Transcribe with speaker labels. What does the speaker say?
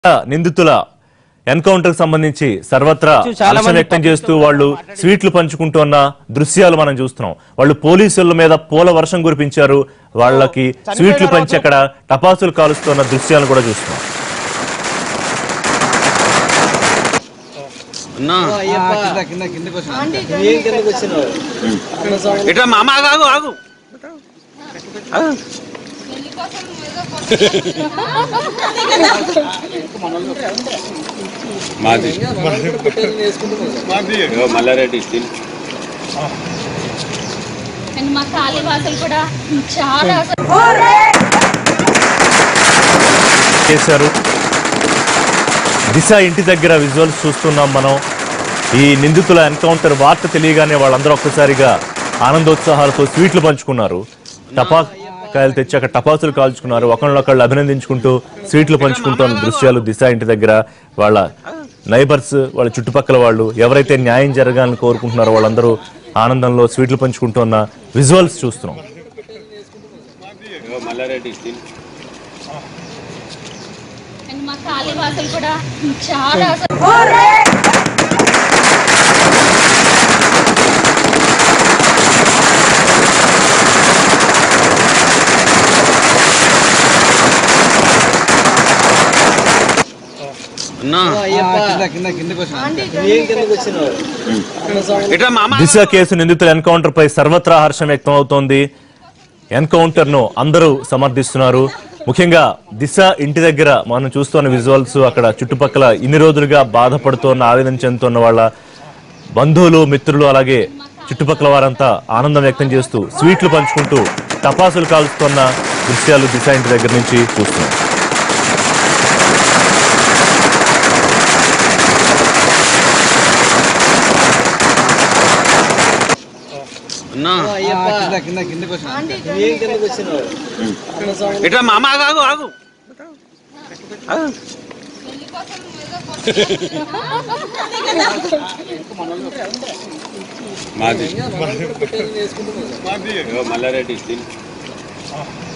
Speaker 1: నిందితుల ఎన్కౌంటర్ సంబంధించి సర్వత్రా
Speaker 2: చాలా
Speaker 1: హర్షం
Speaker 2: మంది
Speaker 1: వ్యక్తం చేస్తూ వాళ్ళు స్వీట్లు పంచుకుంటున్న దృశ్యాలు మనం చూస్తున్నాం వాళ్ళు పోలీసుల మీద పూల వర్షం కురిపించారు వాళ్ళకి స్వీట్లు పంచి అక్కడ టపాసులు కాలుస్తున్న దృశ్యాలు కూడా చూస్తున్నాం
Speaker 3: అన్నా
Speaker 4: కింద కింద కిందకి వచ్చిన
Speaker 2: ఏం కిందకు వచ్చినావు
Speaker 3: ఇట్లా మామ ఆగు ఆగు ఆగు మాది ఇగో మల్లారెడ్డి స్టిల్
Speaker 5: అండ్ మా కాళీవాసులు కూడా చాలా అసలు
Speaker 1: చేశారు దిశ ఇంటి దగ్గర విజువల్స్ చూస్తున్నాం మనం ఈ నిందితుల ఎన్కౌంటర్ వార్త తెలియగానే వాళ్ళందరూ ఒక్కసారిగా ఆనందోత్సాహాలతో స్వీట్లు పంచుకున్నారు టపాకాయలు తెచ్చి అక్కడ టపాసులు కాల్చుకున్నారు ఒకళ్ళొకళ్ళు అభినందించుకుంటూ స్వీట్లు పంచుకుంటున్న దృశ్యాలు దిశ ఇంటి దగ్గర వాళ్ళ నైబర్స్ వాళ్ళ చుట్టుపక్కల వాళ్ళు ఎవరైతే న్యాయం జరగాలని కోరుకుంటున్నారో వాళ్ళందరూ ఆనందంలో స్వీట్లు పంచుకుంటున్న విజువల్స్ చూస్తున్నాం
Speaker 3: ఇగో మల్లారెడ్డి స్టిల్
Speaker 5: అండ్ మా కాళీవాసులు కూడా చాలా అసలు
Speaker 3: అన్నా
Speaker 4: కింద కింద కిందకి వచ్చిన
Speaker 2: ఏం కిందకు వచ్చినావు
Speaker 3: ఇట్లా మామ
Speaker 1: దిశ కేసు నిందితుల ఎన్కౌంటర్ పై సర్వత్రా హర్షం వ్యక్తం అవుతోంది ఎన్కౌంటర్ ను అందరూ సమర్థిస్తున్నారు ముఖ్యంగా దిశ ఇంటి దగ్గర మనం చూస్తున్న విజువల్స్ అక్కడ చుట్టుపక్కల ఇన్ని రోజులుగా బాధపడుతున్న ఆవేదన చెందుతున్న వాళ్ళ బంధువులు మిత్రులు అలాగే చుట్టుపక్కల వారంతా ఆనందం వ్యక్తం చేస్తూ స్వీట్లు పంచుకుంటూ టపాసులు కాల్చుతున్న దృశ్యాలు దిశ ఇంటి దగ్గర నుంచి చూస్తున్నాం
Speaker 3: అన్నా
Speaker 4: కింద కింద కిందకి వచ్చిన
Speaker 2: ఏం కిందకు వచ్చినావు
Speaker 3: ఇట్లా మామ ఆగు ఆగు ఆగు మాది ఇగో మల్లారెడ్డి స్టిల్